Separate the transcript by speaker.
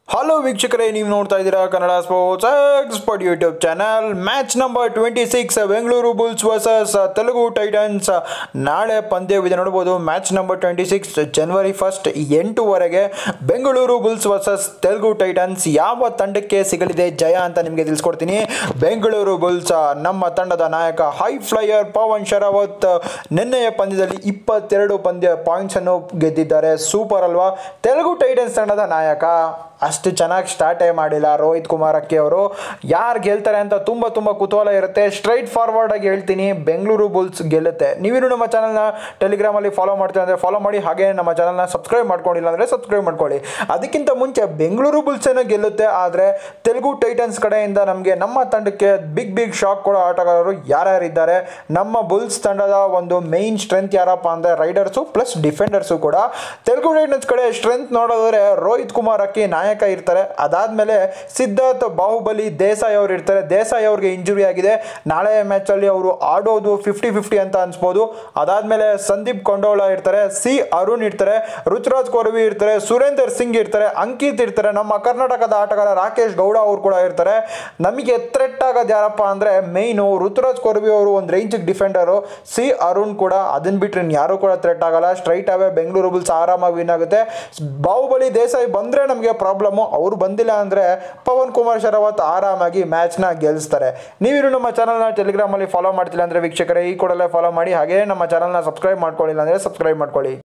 Speaker 1: hello ವೀಕ್ಷಕರೇ ನೀವು ನೋಡ್ತಾ ಇದ್ದೀರಾ Kannada sports expert YouTube channel match number twenty six Bengaluru Bulls versus Telugu Titans ನಾಳೆ ಪಂದ್ಯವಿದೆ ನೋಡ್ಬೋದು ಮ್ಯಾಚ್ ನಂಬರ್ ಟ್ವೆಂಟಿ ಸಿಕ್ಸ್ ಜನವರಿ ಫಸ್ಟ್ ಎಂಟುವರೆಗೆ Bengaluru Bulls versus Telugu Titans ಯಾವ ತಂಡಕ್ಕೆ ಸಿಗಲಿದೆ ಜಯ ಅಂತ ನಿಮಗೆ ತಿಳಿಸ್ಕೊಡ್ತೀನಿ ಬೆಂಗಳೂರು ಬುಲ್ಸ್ ನಮ್ಮ ತಂಡದ ನಾಯಕ ಹೈ ಫ್ಲೈಯರ್ ಪವನ್ ಶರಾವತ್ ನಿನ್ನೆಯ ಪಂದ್ಯದಲ್ಲಿ ಇಪ್ಪತ್ತೆರಡು ಪಂದ್ಯ ಪಾಯಿಂಟ್ಸನ್ನು ಗೆದ್ದಿದ್ದಾರೆ ಸೂಪರ್ ಅಲ್ವಾ ತೆಲುಗು ಟೈಟನ್ಸ್ ತಂಡದ ನಾಯಕ ಅಷ್ಟು ಚೆನ್ನಾಗಿ ಸ್ಟಾರ್ಟೇ ಮಾಡಿಲ್ಲ ರೋಹಿತ್ ಕುಮಾರ್ ಅಕ್ಕಿ ಅವರು ಯಾರು ಗೆಲ್ತಾರೆ ಅಂತ ತುಂಬ ತುಂಬ ಕುತೂಹಲ ಇರುತ್ತೆ ಸ್ಟ್ರೈಟ್ ಫಾರ್ವರ್ಡ್ ಆಗಿ ಹೇಳ್ತೀನಿ ಬೆಂಗಳೂರು ಬುಲ್ಸ್ ಗೆಲ್ಲುತ್ತೆ ನೀವಿನ್ನು ನಮ್ಮ ಚಾನಲ್ನ ಟೆಲಿಗ್ರಾಮಲ್ಲಿ ಫಾಲೋ ಮಾಡ್ತೀವಿ ಅಂದರೆ ಫಾಲೋ ಮಾಡಿ ಹಾಗೆ ನಮ್ಮ ಚಾನಲ್ನ ಸಬ್ಸ್ಕ್ರೈಬ್ ಮಾಡ್ಕೊಂಡಿಲ್ಲ ಅಂದರೆ ಸಬ್ಸ್ಕ್ರೈಬ್ ಮಾಡ್ಕೊಳ್ಳಿ ಅದಕ್ಕಿಂತ ಮುಂಚೆ ಬೆಂಗಳೂರು ಬುಲ್ಸ್ ಏನೋ ಗೆಲ್ಲುತ್ತೆ ಆದರೆ ತೆಲುಗು ಟೈಟನ್ಸ್ ಕಡೆಯಿಂದ ನಮಗೆ ನಮ್ಮ ತಂಡಕ್ಕೆ ಬಿಗ್ ಬಿಗ್ ಶಾಕ್ ಕೊಡೋ ಆಟಗಾರರು ಯಾರ್ಯಾರಿದ್ದಾರೆ ನಮ್ಮ ಬುಲ್ಸ್ ತಂಡದ ಒಂದು ಮೈನ್ ಸ್ಟ್ರೆಂತ್ ಯಾರಪ್ಪ ಅಂದರೆ ರೈಡರ್ಸು ಪ್ಲಸ್ ಡಿಫೆಂಡರ್ಸು ಕೂಡ ತೆಲುಗು ಟೈಟನ್ಸ್ ಕಡೆ ಸ್ಟ್ರೆಂತ್ ನೋಡೋದಾದ್ರೆ ರೋಹಿತ್ ಕುಮಾರ್ ಅಕ್ಕಿ ನಾಯಕ ಇರ್ತಾರೆ ಅದಾದಮೇಲೆ ಸಿದ್ಧಾರ್ಥ್ ಬಾಹುಬಲಿ ದೇಸಾಯಿ ಅವರು ಇರ್ತಾರೆ ದೇಸಾಯಿ ಅವ್ರಿಗೆ ಇಂಜುರಿ ಆಗಿದೆ ನಾಳೆ ಮ್ಯಾಚಲ್ಲಿ ಅವರು ಆಡೋದು ಫಿಫ್ಟಿ ಫಿಫ್ಟಿ ಅಂತ ಅನ್ಸ್ಬೋದು ಅದಾದಮೇಲೆ ಸಂದೀಪ್ ಕೊಂಡೋಳ ಇರ್ತಾರೆ ಸಿ ಅರುಣ್ ಇರ್ತಾರೆ ರುಚರಾಜ್ ಕೊರವಿ ಇರ್ತಾರೆ ಸುರೇಂದರ್ ಸಿಂಗ್ ಇರ್ತಾರೆ ಅಂಕಿತ್ ಇರ್ತಾರೆ ನಮ್ಮ ಕರ್ನಾಟಕದ ಆಟಗಾರ ರಾಕೇಶ್ ಗೌಡ ಅವರು ಕೂಡ ಇರ್ತಾರೆ ನಮಗೆ ಥ್ರೆಟ್ ಆಗೋದು ಯಾರಪ್ಪ ಅಂದರೆ ಮೇಯ್ನು ಋತುರಾಜ್ ಕೊರವಿ ಅವರು ಒಂದು ರೇಂಜಿಗೆ ಡಿಫೆಂಡರು ಸಿ ಅರುಣ್ ಕೂಡ ಅದನ್ನ ಬಿಟ್ಟರೆ ಯಾರು ಕೂಡ ಥ್ರೆಟ್ ಆಗಲ್ಲ ಸ್ಟ್ರೈಟ್ ಅವೇ ಬೆಂಗಳೂರು ಬುಲ್ಸ್ ಆರಾಮಾಗಿ ವಿನ್ ಆಗುತ್ತೆ ಬಾಹುಬಲಿ ದೇಸಾಯಿ ಬಂದರೆ ನಮಗೆ ಪ್ರಾಬ್ಲಮ್ಮು ಅವ್ರು ಬಂದಿಲ್ಲ ಅಂದರೆ ಪವನ್ ಕುಮಾರ್ ಶರಾವತ್ ಆರಾಮಾಗಿ ಮ್ಯಾಚ್ನ ಗೆಲ್ಲಿಸ್ತಾರೆ ನೀವಿರು ನಮ್ಮ ಚಾನಲ್ನ ಟೆಲಿಗ್ರಾಮಲ್ಲಿ ಫಾಲೋ ಮಾಡ್ತಿಲ್ಲ ಅಂದರೆ ವೀಕ್ಷಕರೇ ಈ ಕೂಡಲೇ ಫಾಲೋ ಮಾಡಿ ಹಾಗೆ ನಮ್ಮ ಚಾನಲ್ನ ಸಬ್ಸ್ಕ್ರೈಬ್ ಮಾಡ್ಕೊಳ್ಳಿಲ್ಲ ಅಂದರೆ ಸಬ್ಸ್ಕ್ರೈಬ್ ಮಾಡ್ಕೊಳ್ಳಿ